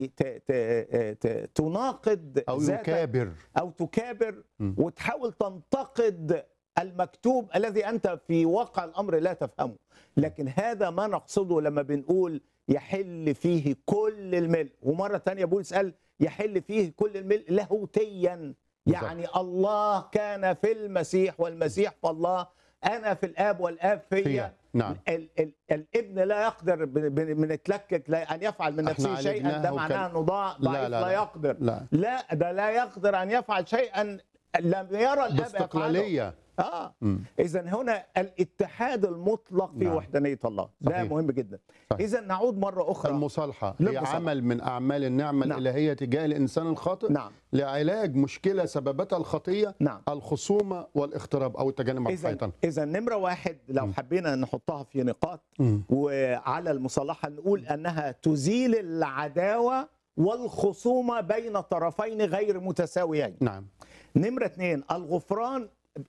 ت- ت- ت- تناقض او ذاتك يكابر او تكابر م. وتحاول تنتقد المكتوب الذي انت في واقع الامر لا تفهمه لكن هذا ما نقصده لما بنقول يحل فيه كل الملء ومره تانية بولس قال يحل فيه كل الملء لاهوتيا بالظبط. يعني الله كان في المسيح والمسيح في الله انا في الاب والاب فيا فيا نعم ال ال الابن لا يقدر بن- بن- بنتلكك لا ان يفعل من احنا نفسه شيئا ده عالجناه معناه وكان- انه ضاع لا، ضعيف لا، لا لا. يقدر لا لا ده لا يقدر ان يفعل شيئا لم يرى الاب يفعله باستقلاليه اه مم. اذا هنا الاتحاد المطلق في نعم. وحدانيه الله ده صحيح. مهم جدا صحيح. اذا نعود مره اخرى المصالحه هي للمصالحة. عمل من اعمال النعمه نعم. الالهيه تجاه الانسان الخاطئ نعم لعلاج مشكله سببتها الخطيه نعم الخصومه والاغتراب او التجنب عن اذا الشيطان اذا نمره واحد لو م. حبينا نحطها في نقاط مم. وعلى المصالحه نقول انها تزيل العداوه والخصومه بين طرفين غير متساويين نعم نمرة اثنين الغفران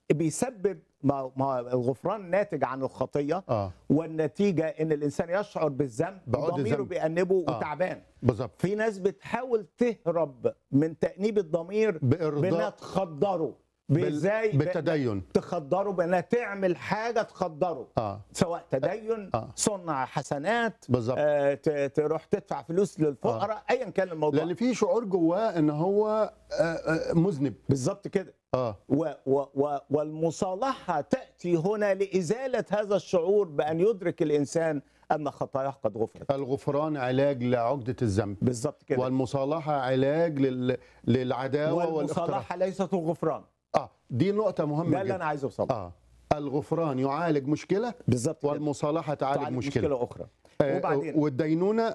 بيسبب ما ما الغفران ناتج عن الخطية اه والنتيجة ان الانسان يشعر بالذنب بعقد ضميره الذنب. بيأنبه آه. وتعبان بالظبط في ناس بتحاول تهرب من تأنيب الضمير بانها بارضاء تخدره بال- ازاي ب- بالتدين تخدره بانها تعمل حاجة تخدره اه سواء تدين آه. صنع حسنات بالظبط آه ت- تروح تدفع فلوس للفقراء ايا كان الموضوع لان في شعور جواه ان هو آه، آه، مذنب بالظبط كده اه و و و والمصالحة تأتي هنا لإزالة هذا الشعور بأن يدرك الإنسان أن خطاياه قد غفرت الغفران علاج لعقده الذنب بالظبط كده والمصالحه علاج لل... للعداوه والاغتراب والمصالحة ليست الغفران اه دي نقطه مهمه ده اللي جدا أنا عايز أوصله اه الغفران يعالج مشكله بالظبط كده والمصالحه تعالج تعالج مشكله, مشكلة أخرى آه، وبعدين والدينونه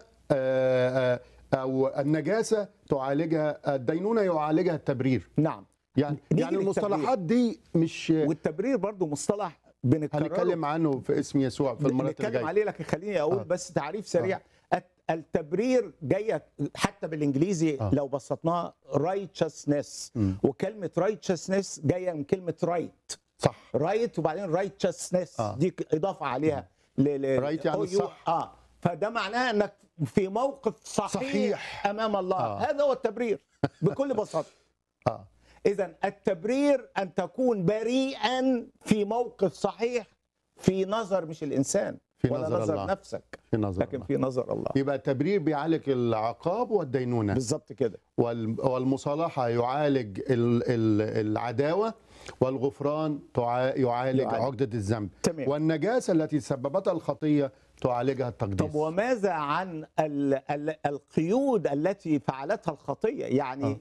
آه، آه، او النجاسه تعالجها الدينونه يعالجها التبرير نعم يعني نيجي يعني المصطلحات دي مش والتبرير برضو مصطلح بنكرره هنتكلم عنه في اسم يسوع في المرات اللي نتكلم جايه عليه لكن خليني أقول آه. بس تعريف سريع الت- التبرير جايه حتى بالانجليزي آه. لو بسطناها righteousness مم. وكلمه righteousness جايه من كلمه right صح رايت وبعدين رايتشسنس آه. دي اضافه عليها ل ل Right يعني أو يو- الصح. اه فده معناه انك في موقف صحيح, صحيح. امام الله آه. هذا هو التبرير بكل بساطه اه اذا التبرير ان تكون بريئا في موقف صحيح في نظر مش الانسان في ولا نظر نظر الله نفسك في نظر لكن الله. في نظر الله يبقى التبرير بيعالج العقاب والدينونه بالظبط كده وال- والمصالحه يعالج ال- ال- العداوه والغفران تع- يعالج يعالج. عقده الذنب تمام والنجاسه التي سببتها الخطيه تعالجها التقديس طب وماذا عن ال ال القيود التي فعلتها الخطيه يعني آه.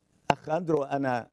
اخ اندرو انا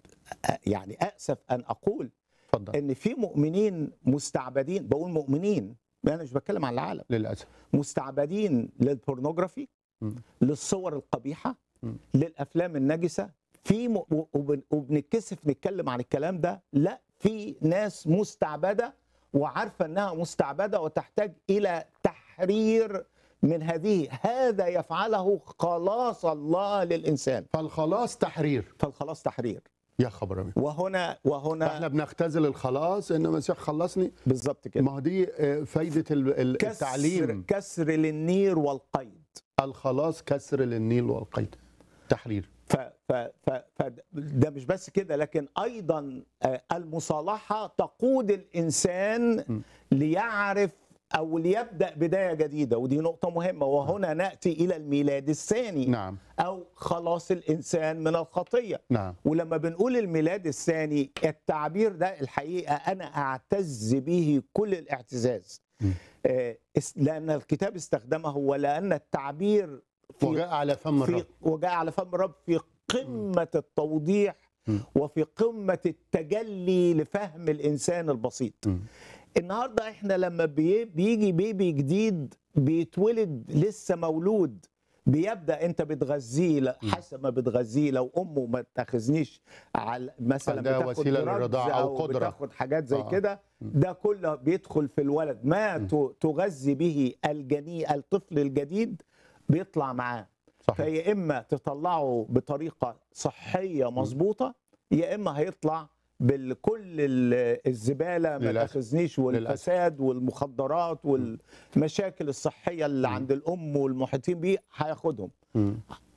أ- يعني اسف ان اقول اتفضل ان في مؤمنين مستعبدين بقول مؤمنين انا مش بتكلم عن العالم للاسف مستعبدين للبورنوغرافي م. للصور القبيحه م. للافلام النجسه في م... وبن- وبنتكسف نتكلم عن الكلام ده لا في ناس مستعبده وعارفه انها مستعبده وتحتاج الى تحرير من هذه هذا يفعله خلاص الله للانسان فالخلاص تحرير فالخلاص تحرير يا خبر أبيض. وهنا احنا وهنا بنختزل الخلاص ان المسيح خلصني بالظبط كده ما هو دي آه، فايده ال- ال- كسر التعليم كسر للنير والقيد الخلاص كسر للنيل والقيد تحرير ف ف ف ف ده مش بس كده لكن ايضا آه، المصالحه تقود الانسان م. ليعرف او ليبدا بدايه جديده ودي نقطه مهمه وهنا ناتي الى الميلاد الثاني نعم او خلاص الانسان من الخطيه نعم ولما بنقول الميلاد الثاني التعبير ده الحقيقه انا اعتز به كل الاعتزاز م. آه، اس- لان الكتاب استخدمه ولان التعبير في وجاء على فم في الرب وجاء على فم الرب في قمة التوضيح م. وفي قمة التجلي لفهم الإنسان البسيط م. النهاردة إحنا لما بي- بيجي بيبي جديد بيتولد لسه مولود بيبدا انت بتغذيه ل- حسب ما بتغذيه لو امه ما تاخذنيش على مثلا عندها بتاخد وسيلة drugs للرضاعة أو او قدرة. بتاخد حاجات زي آه. كده ده كله بيدخل في الولد ما م. ت- تغذي به الجني الطفل الجديد بيطلع معاه صحيح فيا اما تطلعه بطريقه صحيه مظبوطه يا اما هيطلع بكل ال- الزباله ما للأسف. تاخذنيش والفساد والمخدرات والمشاكل الصحيه اللي عند الام والمحيطين بيه هياخدهم مم.